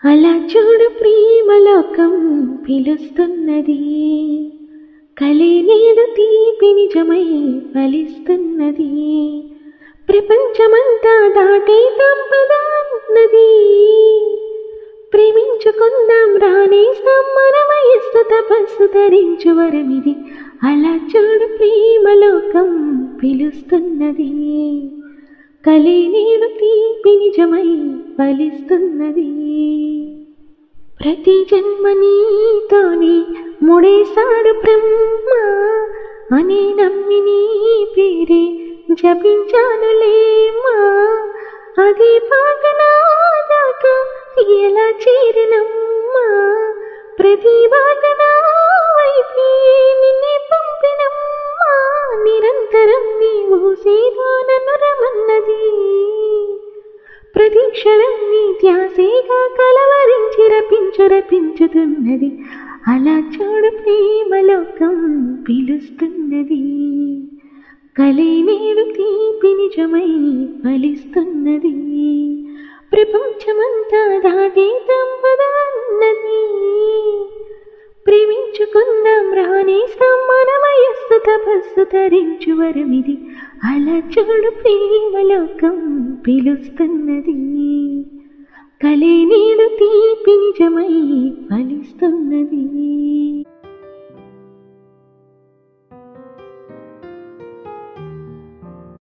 అలా చూడు ప్రేమలోకం పిలుస్తున్నది కలే నేడు తీపి నిజమై ఫలిస్తున్నది ప్రపంచమంతా దాటి తప్పదాన్నది ప్రేమించుకుందాం రాణి మన వయస్సు తపస్సు ధరించు వరమిది అలా చూడు ప్రేమలోకం పిలుస్తున్నది కలే నేను తీపి నిజమై ఫలిస్తున్నది ప్రతి జన్మ నీతోనే ముడేశాడు బ్రహ్మ అని నమ్మి నీ పేరే జపించానులేమా అది పాకనా దాకా ఎలా చేరినమ్మా ప్రతి వాదనా వైపే నిన్నే పంపినమ్మా నిరంతరం నీవు సేవా నన్ను రమన్నది ప్రతీక్షణం నీ ధ్యాసేగా కలవరించి రపించు రపించుతున్నది అలా చూడు ప్రేమలోకం పిలుస్తున్నది కలే నేడు తీపి నిజమై ఫలిస్తున్నది ప్రపంచమంతా దాటి తప్పదన్నది ప్రేమించుకుందాం రాణిస్తాం మన వయస్సు తపస్సు తరించు వరమిది అలా చూడు ప్రేమలోకం పిలుస్తున్నది కలే నేడు తీపి నిజమై ఫలిస్తున్నది